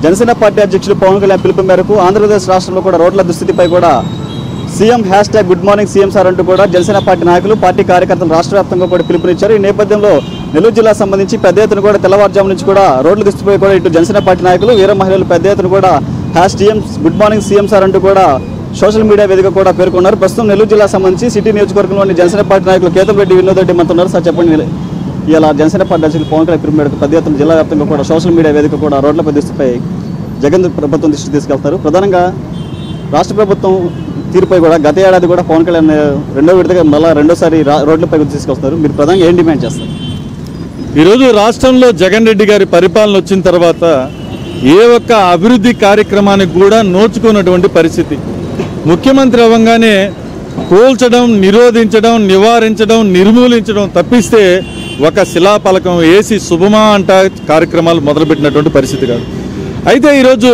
Janasena party అధ్యక్షుడు పవన్ కళ్యాణ్ పిలుపు మేరకు ఆంధ్రప్రదేశ్ రాష్ట్రంలో కూడా రోడ్ల దుస్థితిపై కూడా CM hashtag good morning CM sir అంటూ కూడా జనసేన పార్టీ నాయకులు పార్టీ కార్యకర్తలు రాష్ట్ర వ్యాప్తంగా కూడా పిలుపునిచ్చారు ఈ నేపథ్యంలో నెల్లూరు జిల్లా సంబంధించి పెద్ద ఎత్తున కూడా తెల్లవారుజాము నుంచి కూడా రోడ్ల దుస్థితిపై కూడా ఇటు జనసేన పార్టీ నాయకులు వీర మహిళలు పెద్ద ఎత్తున కూడా hashtag good morning CM sir అంటూ కూడా సోషల్ మీడియా వేదిక కూడా పేర్కొన్నారు ప్రస్తుతం నెల్లూరు జిల్లా సంబంధించి సిటీ నియోజకవర్గంలోని జనసేన పార్టీ నాయకులు కేతం రెడ్డి వినోద్ రెడ్డి మనతో ఉన్నారు సార్ చెప్పండి ఇలా జనసేన పార్టీ అధ్యక్షులు పవన్ కళ్యాణ్ పిలుపు మేరకు పెద్ద ఎత్తున జిల్లా వ్యాప్తంగా కూడా సోషల్ మీడియా వేదిక కూడా రోడ్లపై దుస్థితిపై జగన్ ప్రభుత్వం దృష్టి తీసుకెళ్తారు ప్రధానంగా రాష్ట్ర ప్రభుత్వం తీరుపై కూడా గత ఏడాది కూడా పవన్ కళ్యాణ్ రెండో విడతగా మళ్ళీ రెండోసారి రా- రోడ్లపై తీసుకొస్తారు మీరు ప్రధానంగా ఏం డిమాండ్ చేస్తారు ఈరోజు రాష్ట్రంలో జగన్ రెడ్డి గారి పరిపాలన వచ్చిన తర్వాత ఏ ఒక్క అభివృద్ధి కార్యక్రమానికి కూడా నోచుకున్నటువంటి పరిస్థితి ముఖ్యమంత్రి అవ్వగానే కూల్చడం నిరోధించడం నివారించడం నిర్మూలించడం తప్పిస్తే ఒక శిలాపలకం వేసి శుభమా అంట కార్యక్రమాలు మొదలుపెట్టినటువంటి పరిస్థితి కాదు అయితే ఈరోజు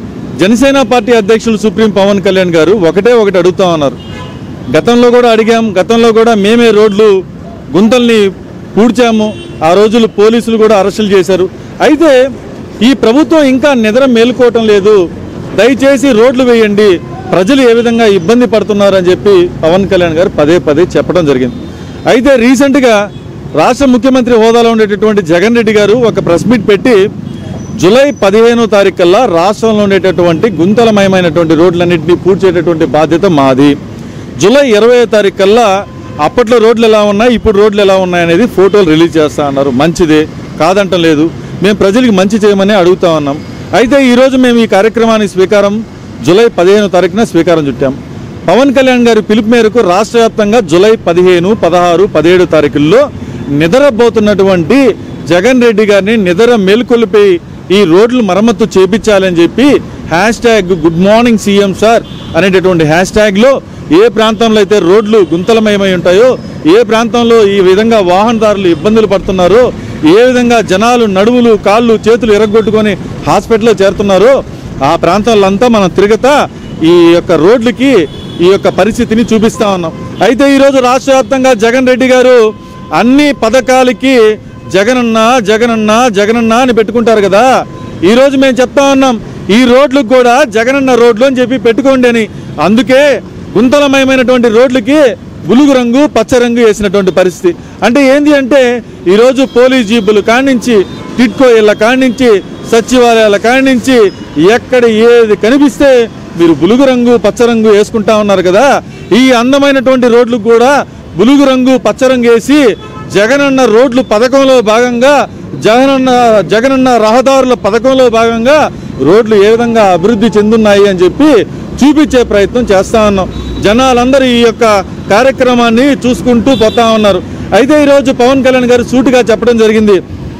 జనసేన పార్టీ అధ్యక్షులు సుప్రీం పవన్ కళ్యాణ్ గారు ఒకటే ఒకటి అడుగుతా ఉన్నారు గతంలో కూడా అడిగాం గతంలో కూడా మేమే రోడ్లు గుంతల్ని పూడ్చాము ఆ రోజులు పోలీసులు కూడా అరెస్టులు చేశారు అయితే ఈ ప్రభుత్వం ఇంకా నిద్ర మేలుకోవటం లేదు దయచేసి రోడ్లు వేయండి ప్రజలు ఏ విధంగా ఇబ్బంది పడుతున్నారని చెప్పి పవన్ కళ్యాణ్ గారు పదే పదే చెప్పడం జరిగింది అయితే రీసెంట్గా రాష్ట్ర ముఖ్యమంత్రి హోదాలో ఉండేటటువంటి జగన్ రెడ్డి గారు ఒక ప్రెస్ మీట్ పెట్టి జూలై పదిహేనో తారీఖు కల్లా రాష్ట్రంలో ఉండేటటువంటి గుంతలమయమైనటువంటి రోడ్లన్నింటినీ పూడ్చేటటువంటి బాధ్యత మాది జూలై ఇరవై తారీఖు కల్లా అప్పట్లో రోడ్లు ఎలా ఉన్నాయి ఇప్పుడు రోడ్లు ఎలా ఉన్నాయి అనేది ఫోటోలు రిలీజ్ చేస్తా అన్నారు మంచిదే కాదంటం లేదు మేము ప్రజలకు మంచి చేయమని అడుగుతా ఉన్నాం అయితే ఈరోజు మేము ఈ కార్యక్రమానికి స్వీకారం జూలై పదిహేను తారీఖున స్వీకారం చుట్టాం పవన్ కళ్యాణ్ గారి పిలుపు మేరకు రాష్ట్ర వ్యాప్తంగా జూలై పదిహేను పదహారు పదిహేడు తారీఖుల్లో నిద్రపోతున్నటువంటి జగన్ రెడ్డి గారిని నిద్ర మేల్కొల్పి ఈ రోడ్లు మరమ్మతు చేపించాలని చెప్పి hashtag good morning CM sir అనేటటువంటి హ్యాష్ ట్యాగ్లో ఏ ప్రాంతంలో అయితే రోడ్లు గుంతలమయమై ఉంటాయో ఏ ప్రాంతంలో ఈ విధంగా వాహనదారులు ఇబ్బందులు పడుతున్నారో ఏ విధంగా జనాలు నడువులు కాళ్ళు చేతులు ఎరగొట్టుకొని హాస్పిటల్లో చేరుతున్నారో ఆ ప్రాంతాలంతా మనం తిరగతా ఈ యొక్క రోడ్లకి ఈ యొక్క పరిస్థితిని చూపిస్తా ఉన్నాం అయితే ఈరోజు రాష్ట్ర వ్యాప్తంగా జగన్ రెడ్డి గారు అన్ని పథకాలకి జగనన్న జగనన్న జగనన్న అని పెట్టుకుంటారు కదా ఈరోజు మేము చెప్తా ఉన్నాం ఈ రోడ్లకు కూడా జగనన్న రోడ్లు అని చెప్పి పెట్టుకోండి అని అందుకే గుంతలమయమైనటువంటి రోడ్లకి బులుగు రంగు పచ్చ రంగు వేసినటువంటి పరిస్థితి అంటే ఏంది అంటే ఈరోజు పోలీస్ జీపులు కానించి టిట్కో ఇళ్ళ కానించి సచివాలయాల కానించి ఎక్కడ ఏది కనిపిస్తే మీరు బులుగు రంగు పచ్చ రంగు వేసుకుంటా ఉన్నారు కదా ఈ అందమైనటువంటి రోడ్లకు కూడా బులుగు రంగు పచ్చ రంగు వేసి జగనన్న రోడ్లు పథకంలో భాగంగా జగనన్న జగనన్న రహదారుల పథకంలో భాగంగా రోడ్లు ఏ విధంగా అభివృద్ధి చెందున్నాయి అని చెప్పి చూపించే ప్రయత్నం చేస్తా ఉన్నాం జనాలందరూ ఈ యొక్క కార్యక్రమాన్ని చూసుకుంటూ పోతా ఉన్నారు అయితే ఈరోజు పవన్ కళ్యాణ్ గారు సూటిగా చెప్పడం జరిగింది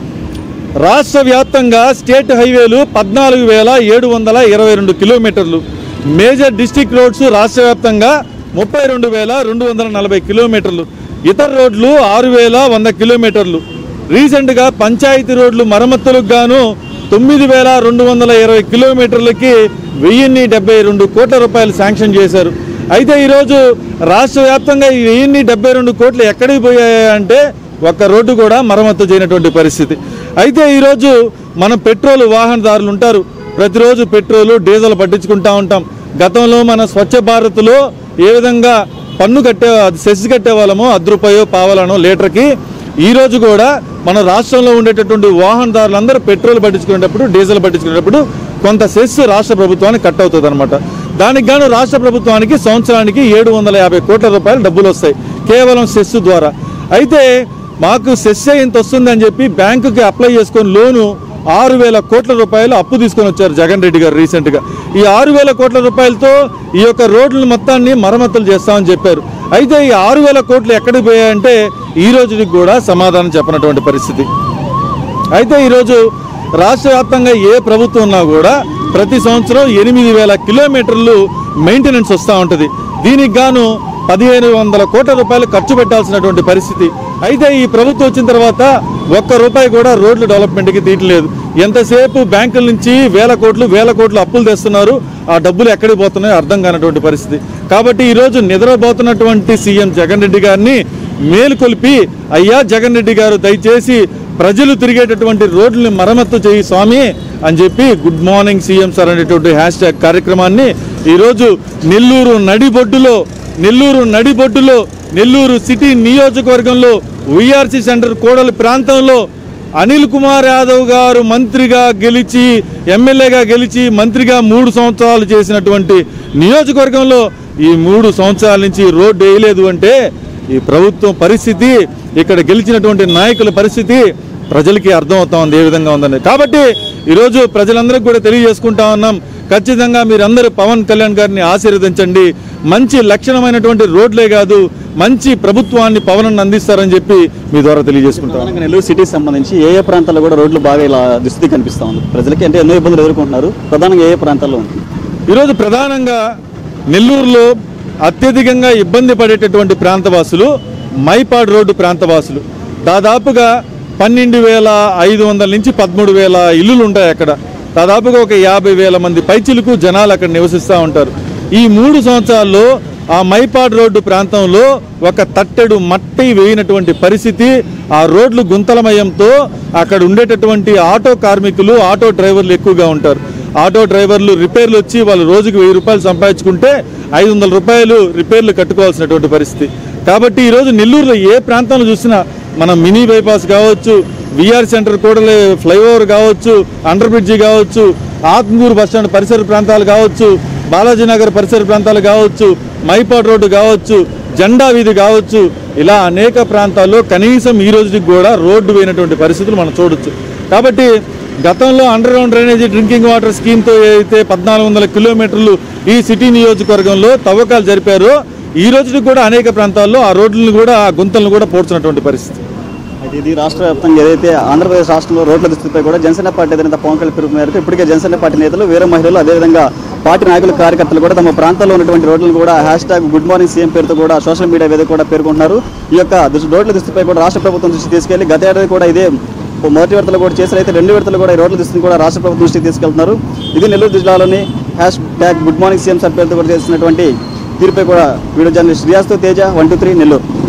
రాష్ట్ర వ్యాప్తంగా స్టేట్ హైవేలు పద్నాలుగు వేల ఏడు వందల ఇరవై రెండు కిలోమీటర్లు మేజర్ డిస్టిక్ రోడ్స్ రాష్ట్ర వ్యాప్తంగా ముప్పై రెండు వేల రెండు వందల నలభై కిలోమీటర్లు ఇతర రోడ్లు ఆరు వేల వంద కిలోమీటర్లు రీసెంట్గా పంచాయతీ రోడ్లు మరమ్మతులకు గాను తొమ్మిది వేల రెండు వందల ఇరవై కిలోమీటర్లకి వెయ్యిన్ని డెబ్బై రెండు కోట్ల రూపాయలు శాంక్షన్ చేశారు అయితే ఈరోజు రాష్ట్ర వ్యాప్తంగా ఈ వెయ్యిన్ని డెబ్బై రెండు కోట్లు ఎక్కడికి పోయాయంటే ఒక్క రోడ్డు కూడా మరమ్మతు చేయనటువంటి పరిస్థితి అయితే ఈరోజు మనం పెట్రోల్ వాహనదారులు ఉంటారు ప్రతిరోజు పెట్రోలు డీజిల్ పట్టించుకుంటా ఉంటాం గతంలో మన స్వచ్ఛ భారత్లో ఏ విధంగా పన్ను కట్టే అది సెస్ కట్టే వాళ్ళమో అర్ధ రూపాయో పావాలనో లీటర్కి ఈ రోజు కూడా మన రాష్ట్రంలో ఉండేటటువంటి వాహనదారులందరూ పెట్రోల్ పట్టించుకునేటప్పుడు డీజిల్ పట్టించుకునేటప్పుడు కొంత సెస్ రాష్ట్ర ప్రభుత్వానికి కట్ అవుతుంది అనమాట దానికి గాను రాష్ట్ర ప్రభుత్వానికి సంవత్సరానికి ఏడు వందల యాభై కోట్ల రూపాయలు డబ్బులు వస్తాయి కేవలం సెస్ ద్వారా అయితే మాకు సెస్ ఇంత వస్తుంది అని చెప్పి బ్యాంకుకి అప్లై చేసుకొని లోను ఆరు వేల కోట్ల రూపాయలు అప్పు తీసుకొని వచ్చారు జగన్ రెడ్డి గారు రీసెంట్గా ఈ ఆరు వేల కోట్ల రూపాయలతో ఈ యొక్క రోడ్ల మొత్తాన్ని మరమ్మతులు చేస్తామని చెప్పారు అయితే ఈ ఆరు వేల కోట్లు ఎక్కడికి పోయాయంటే ఈ రోజుకి కూడా సమాధానం చెప్పనటువంటి పరిస్థితి అయితే ఈరోజు రాష్ట్ర వ్యాప్తంగా ఏ ప్రభుత్వం ఉన్నా కూడా ప్రతి సంవత్సరం ఎనిమిది వేల కిలోమీటర్లు మెయింటెనెన్స్ వస్తూ ఉంటుంది దీనికి గాను పదిహేను వందల కోట్ల రూపాయలు ఖర్చు పెట్టాల్సినటువంటి పరిస్థితి అయితే ఈ ప్రభుత్వం వచ్చిన తర్వాత ఒక్క రూపాయి కూడా రోడ్లు డెవలప్మెంట్కి తీయట్లేదు ఎంతసేపు బ్యాంకుల నుంచి వేల కోట్లు వేల కోట్లు అప్పులు తెస్తున్నారు ఆ డబ్బులు ఎక్కడికి పోతున్నాయో అర్థం కానటువంటి పరిస్థితి కాబట్టి ఈరోజు నిద్రపోతున్నటువంటి సీఎం జగన్ రెడ్డి గారిని మేలుకొల్పి అయ్యా జగన్ రెడ్డి గారు దయచేసి ప్రజలు తిరిగేటటువంటి రోడ్లని మరమ్మత్తు చేయి స్వామి అని చెప్పి గుడ్ మార్నింగ్ సీఎం సార్ అనేటువంటి హ్యాష్ ట్యాగ్ కార్యక్రమాన్ని ఈరోజు నెల్లూరు నడిబొడ్డులో నెల్లూరు నడిబొడ్డులో నెల్లూరు సిటీ నియోజకవర్గంలో వైఆర్సీ సెంటర్ కోడలి ప్రాంతంలో అనిల్ కుమార్ యాదవ్ గారు మంత్రిగా గెలిచి ఎమ్మెల్యేగా గెలిచి మంత్రిగా మూడు సంవత్సరాలు చేసినటువంటి నియోజకవర్గంలో ఈ మూడు సంవత్సరాల నుంచి రోడ్డు వేయలేదు అంటే ఈ ప్రభుత్వం పరిస్థితి ఇక్కడ గెలిచినటువంటి నాయకుల పరిస్థితి ప్రజలకి అర్థమవుతా ఉంది ఏ విధంగా ఉందని కాబట్టి ఈరోజు ప్రజలందరికీ కూడా తెలియజేసుకుంటా ఉన్నాం ఖచ్చితంగా మీరందరూ పవన్ కళ్యాణ్ గారిని ఆశీర్వదించండి మంచి లక్షణమైనటువంటి రోడ్లే కాదు మంచి ప్రభుత్వాన్ని పవన్ అందిస్తారని చెప్పి మీ ద్వారా తెలియజేసుకుంటాం ప్రధానంగా నెల్లూరు సిటీకి సంబంధించి ఏ ఏ ప్రాంతాల్లో కూడా రోడ్లు బాగా ఇలా దుస్థితి కనిపిస్తా ఉంది ప్రజలకి అంటే ఎన్నో ఇబ్బందులు ఎదుర్కొంటున్నారు ప్రధానంగా ఏ ఏ ప్రాంతాల్లో ఉంది ఈరోజు ప్రధానంగా నెల్లూరులో అత్యధికంగా ఇబ్బంది పడేటటువంటి ప్రాంతవాసులు మైపాడ్ రోడ్డు ప్రాంతవాసులు దాదాపుగా పన్నెండు వేల ఐదు వందల నుంచి పదమూడు వేల ఇల్లులు ఉంటాయి అక్కడ దాదాపుగా ఒక యాభై వేల మంది పైచిలకు జనాలు అక్కడ నివసిస్తూ ఉంటారు ఈ మూడు సంవత్సరాల్లో ఆ మైపాడ్ రోడ్డు ప్రాంతంలో ఒక తట్టెడు మట్టి వేయినటువంటి పరిస్థితి ఆ రోడ్లు గుంతలమయంతో అక్కడ ఉండేటటువంటి ఆటో కార్మికులు ఆటో డ్రైవర్లు ఎక్కువగా ఉంటారు ఆటో డ్రైవర్లు రిపేర్లు వచ్చి వాళ్ళు రోజుకి వెయ్యి రూపాయలు సంపాదించుకుంటే ఐదు వందల రూపాయలు రిపేర్లు కట్టుకోవాల్సినటువంటి పరిస్థితి కాబట్టి ఈరోజు నెల్లూరులో ఏ ప్రాంతంలో చూసినా మనం మినీ బైపాస్ కావచ్చు విఆర్ సెంటర్ కూడలే ఫ్లైఓవర్ కావచ్చు అండర్ బ్రిడ్జి కావచ్చు ఆత్మూరు బస్టాండ్ పరిసర ప్రాంతాలు కావచ్చు బాలాజీ నగర్ పరిసర ప్రాంతాలు కావచ్చు మైపాడ్ రోడ్డు కావచ్చు జెండా వీధి కావచ్చు ఇలా అనేక ప్రాంతాల్లో కనీసం ఈ రోజుకి కూడా రోడ్డు పోయినటువంటి పరిస్థితులు మనం చూడొచ్చు కాబట్టి గతంలో underground drainage drinking water స్కీమ్తో ఏదైతే పద్నాలుగు వందల కిలోమీటర్లు ఈ సిటీ నియోజకవర్గంలో తవ్వకాలు జరిపారో ఈ రోజుకి కూడా అనేక ప్రాంతాల్లో ఆ రోడ్లను కూడా ఆ గుంతలను కూడా పోడ్చినటువంటి పరిస్థితి అయితే ఇది రాష్ట్ర వ్యాప్తంగా ఏదైతే ఆంధ్రప్రదేశ్ రాష్ట్రంలో రోడ్ల దుస్థితిపై కూడా జనసేన పార్టీ అధినేత పవన్ కళ్యాణ్ పిలుపు మేరకు ఇప్పటికే జనసేన పార్టీ నేతలు వేరే మహిళలు అదేవిధంగా పార్టీ నాయకులు కార్యకర్తలు కూడా తమ ప్రాంతాల్లో ఉన్నటువంటి రోడ్లను కూడా hashtag good morning CM పేరుతో కూడా సోషల్ మీడియా వేదిక కూడా పేర్కొంటున్నారు ఈ యొక్క దుస్- రోడ్ల దుస్థితిపై కూడా రాష్ట్ర ప్రభుత్వం దృష్టి తీసుకెళ్లి గత ఏడాది కూడా ఇదే మొదటి విడతలు కూడా చేశారు అయితే రెండు విడతలు కూడా ఈ రోడ్ల దృష్టిని కూడా రాష్ట్ర ప్రభుత్వం దృష్టికి తీసుకెళ్తున్నారు ఇది నెల్లూరు జిల్లాలోని hashtag good morning CM sir పేరుతో కూడా చేసినటువంటి తీరుపై కూడా వీడియో జర్నలిస్ట్ రియాస్తో Teja one two three Nellore